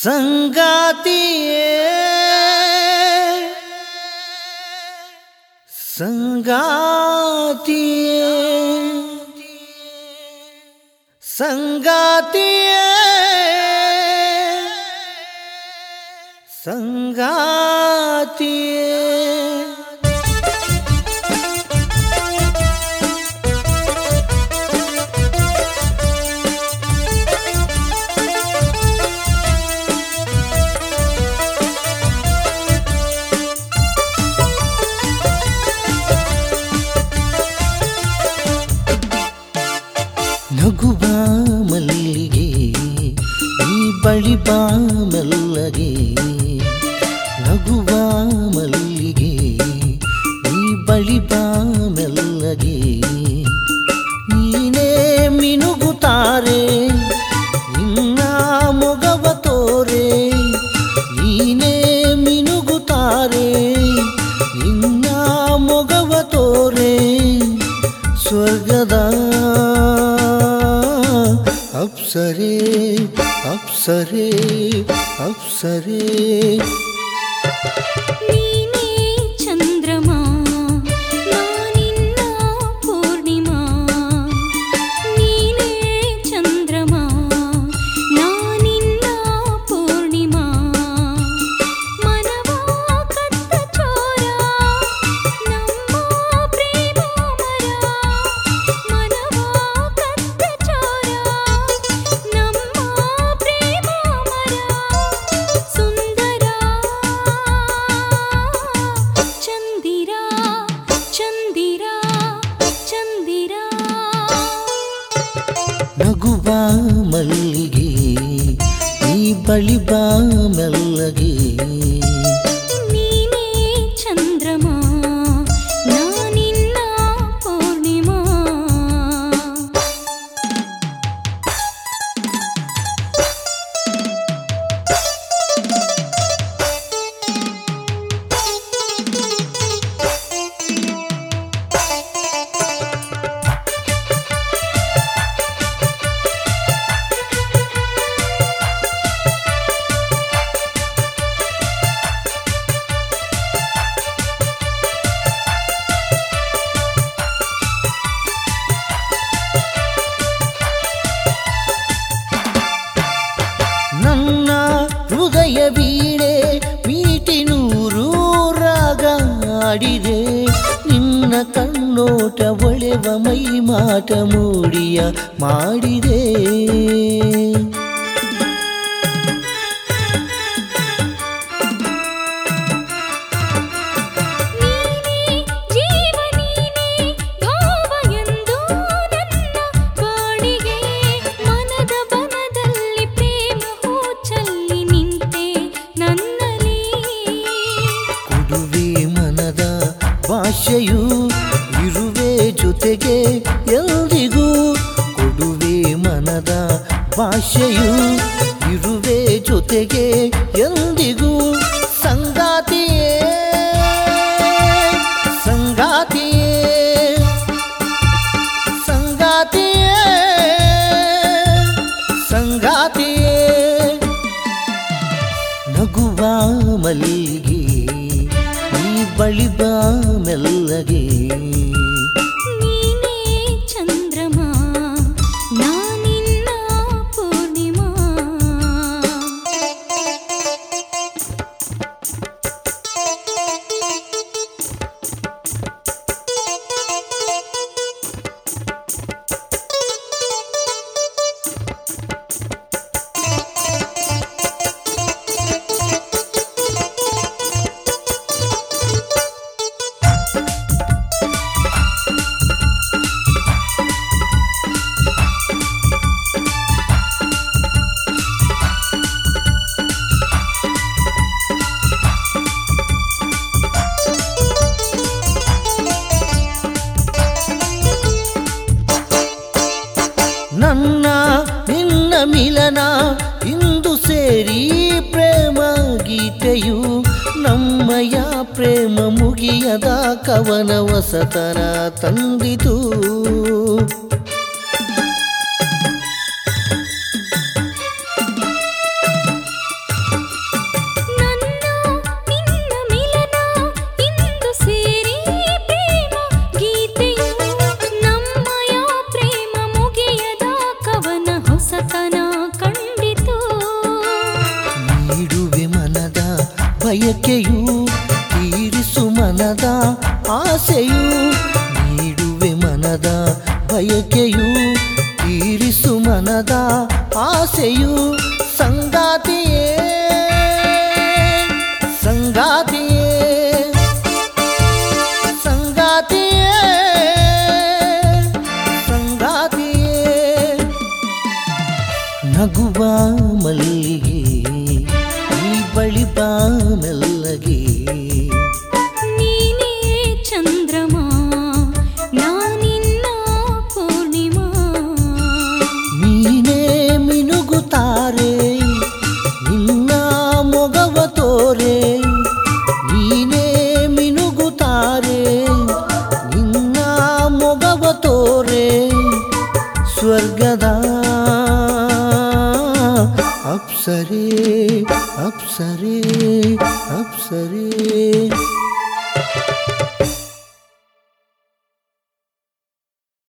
ಸಂಗಾತಿಯೇ ಸಂಗಾತಿಯೇ ಸಂಗಾತಿಯೇ ಸಂಗಾತಿಯೇ ನಗುವ ಮಲ್ಲಿಗೆ ಈ ಬಳಿ ಬಾ ಮೆಲ್ಲಗೆ ನಗುವ ಮಲ್ಲಿಗೆ ಈ ಬಳಿ ಬಾ ಮೆಲ್ಲಗೆ ನೀನೇ ಮಿನುಗುತ್ತಾರೆ ನಿನ್ನ ಮೊಗವ ತೋರೆ ನೀನೇ ಮಿನುಗುತ್ತಾರೆ ನಿನ್ನ ಮೊಗವ ತೋರೆ ಸ್ವರ್ಗದ ಅಪ್ಸರೆ ಅಪ್ಸರೆ ಅಪ್ಸರೆ ನೀನೇ ಚಂದ್ರಮಾ ನಾನಿನ್ನ ಪೂರ್ಣಿಮಾ ನೀನೇ ಚಂದ್ರಮಾ ನಾನಿನ್ನ ಪೂರ್ಣಿಮಾ ಮನವಾ ಕತ್ತ ಚೋರ ನಮ್ಮ ಪ್ರೇಮ ಮರ ಮನವಾ ಕತ್ತ ಚೋರ ನಮ್ಮ ಪ್ರೇಮ ಮರ ಸುಂದರ ಚಂದಿರ ಚಂದಿರ ಚಂದಿರ ನಗುವ ಮಲ್ಲಿಗೆ ಈ ಬಳಿ ಬಾ ಮೆಲ್ಲಗೆ ನೀನೇ ಚಂದ್ರಮಾ ನಾನಿನ್ನ ಪೂರ್ಣಿಮಾ ನನ್ನ ಹೃದಯ ವೀಣೆ ಮೀಟಿ ನೂರು ರಾಗ ಆಡಿದೆ ನಿನ್ನ ಕಣ್ಣೋಟ ಒಳೆವ ಮೈ ಮಾಟ ಮೂಡಿಯ ಮಾಡಿದೆ ನೀನೇ ಜೀವ ನೀನೇ ಭಾವ ಎಂದು ನನ್ನ ಬಾಳಿಗೆ ಮನದ ಬನದಲ್ಲಿ ಪ್ರೇಮ ಹೂ ಚೆಲ್ಲಿ ನಿಂತೆ ನನ್ನಲ್ಲಿ ಕೊಡುವೆ ಮನದ ಭಾಷೆಯು ಇರುವೆ ಜೊತೆಗೆ ಎಲ್ರಿಗೂ ಕೊಡುವೆ ಮನದ ಭಾಷೆಯು ಇರುವೆ ಜೊತೆಗೆ ಎಂದಿಗೂ ಸಂಗಾತಿಯೇ ಸಂಗಾತಿಯೇ ಸಂಗಾತಿಯೇ ಸಂಗಾತಿಯೇ ನಗುವ ಮಲ್ಲಿಗೆ ಈ ಬಳಿ ಬಾ ಮೆಲ್ಲಗೆ ನೀನೇ ಚಂದ್ರಮಾ ನಾನಿನ್ನ ಪೂರ್ಣಿಮಾ ನನ್ನ ನಿನ್ನ ಮಿಲನ ಇಂದು ಸೇರಿ ಪ್ರೇಮ ಗೀತೆಯು ನಮ್ಮಯ ಪ್ರೇಮ ಮುಗಿಯದ ಕವನ ವಸತನ ತಂದಿತು ಬಯಕೆಯು ತೀರಿಸು ಮನದ ಆಸೆಯು ನೀಡುವೆ ಮನದ ಬಯಕೆಯು ತೀರಿಸು ಮನದ ಆಸೆಯು ಸಂಗಾತಿಯೇ ಸಂಗಾತಿಯೇ ಸಂಗಾತಿಯೇ ಸಂಗಾತಿಯೇ ನಗುವ ಮಲ್ಲಿಗೆ ಈ ಬಳಿ ಬಾ ಮೆಲ್ಲಗೆ ನೀನೇ ಚಂದ್ರಮ ನಾನಿನ್ನ ಪೂರ್ಣಿಮಾ ನೀನೇ ಮಿನುಗುತ್ತಾರೆ ನಿನ್ನ ಮೊಗವ ತೋರೆ ನೀನೇ ಮಿನುಗುತ್ತಾರೆ ನಿನ್ನ ಮೊಗವ ತೋರೆ ಸ್ವರ್ಗದ ಅಪ್ಸರೇ ಅಪ್ಸರೇ ಅಪ್ಸರೇ